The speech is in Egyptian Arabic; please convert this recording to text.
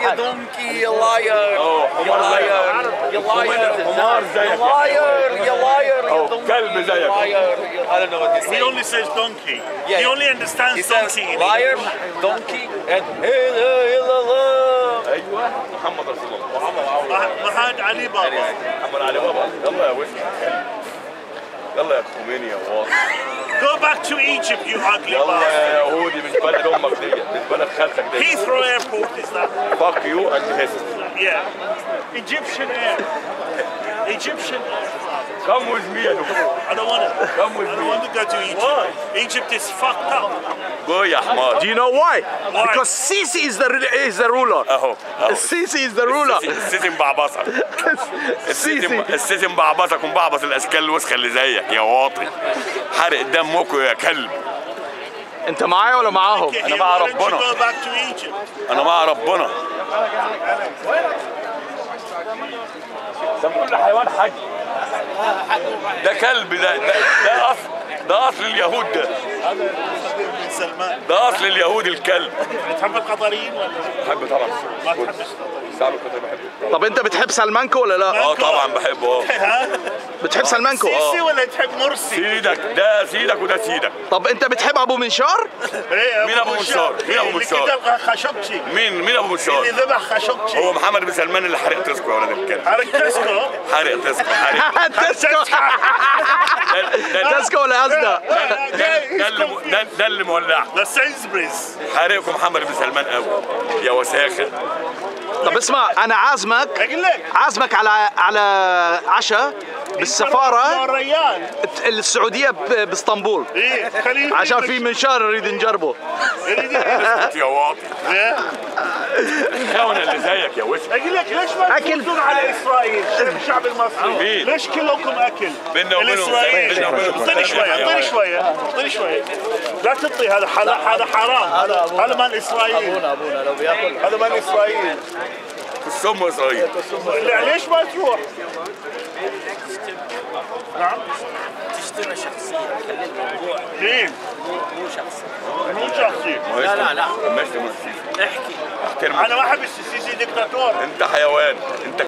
يا دونكي يا لاير اه، يا حمار زيك. لاير يا لاير حمار زيك. يا لاير يا لاير يا اه، دونكي كلب زيك. يا لاير I don't know what they He say. only says donkey. Yeah. He only understands He says donkey. in liar, English. donkey, and hey, hey, la, la. ايوه محمد رسول الله Mah- Mahad Ali Baba. محمد علي بابا يلا يا وش يلا يا خميني يا واصل Go back to Egypt, you ugly يلا bastard. يا يهودي مش بلد امك دي مش بلد خالتك دي Heathrow Airport is that? فاك يو اند هيس Yeah. Egyptian Air. Egyptian Air. كم ويز مي يا دكتور I don't want to. Come with I don't me. want to go to Egypt. Why? Egypt is fucked up. جو يا حمار Do you know why? Why? Because Sisi is the is the ruler. اهو اهو Sisi is the ruler. السيسي- السيسي مبعبصك السيسي Sisi. السيسي مبعبصك ومبعبص الاشكال الوسخه اللي زيك يا واطي حرق دمكم يا كلب انت معايا ولا معاهم؟ Okay, أنا here, مع why don't you ربنا. go back to Egypt? انا مع ربنا ده كل حيوان حج ده كلب ده ده, ده اصل ده اصل اليهود ده بن سلمان. ده اصل اليهود الكلب تحب القطريين ولا بحب طبعا ما تحبش القطريين؟ الشعب القطري بحبه طب انت بتحب سلمانكو ولا لا؟ اه طبعا بحبه اه ها؟ بتحب سلمانكو؟ سيسي ولا تحب مرسي؟ سيدك ده سيدك وده سيدك طب انت بتحب ابو منشار؟ إيه، مين أبو منشار؟ مين أبو اللي منشار؟ كتب خاشقجي مين مين ابو اللي مشوار ذبح خاشقجي هو محمد بن سلمان اللي حرق تسكو يا ولد الكلب حرق تسكو حرق تسكو حرق تسكو ده- ده- تسكو ولا ازدا؟ ده- ده- ده اللي ده- ده اللي مولع ذا سينزبريز حارقكم محمد بن سلمان قوي يا وساخه طب اسمع انا عازمك اقول لك عازمك على على عشاء بالسفاره الريال السعوديه ب- باسطنبول ايه خليه عشان في منشار نريد نجربه يا واطي إيه. الخونه اللي زيك يا وسخ اقول لك ليش ما أكل. تفوزون على اسرائيل الشعب المصري مين؟ ليش كلكم اكل بيننا وبينهم الاسرائيل بيننا وبينهم اعطيني شويه اعطيني شويه اعطيني شويه لا تعطي هذا حل... هذا حرام هذا مال اسرائيل ابونا ابونا لو بياكل هذا مال اسرائيل في السم اسرائيل لا، ليش ما تروح؟ نعم تشتمه شخصيا خلي الموضوع مين؟ مو شخصي مو شخصي لا لا، لا. ماشي من السيسي احكي احترم انا ما احب السيسي دكتاتور انت حيوان انت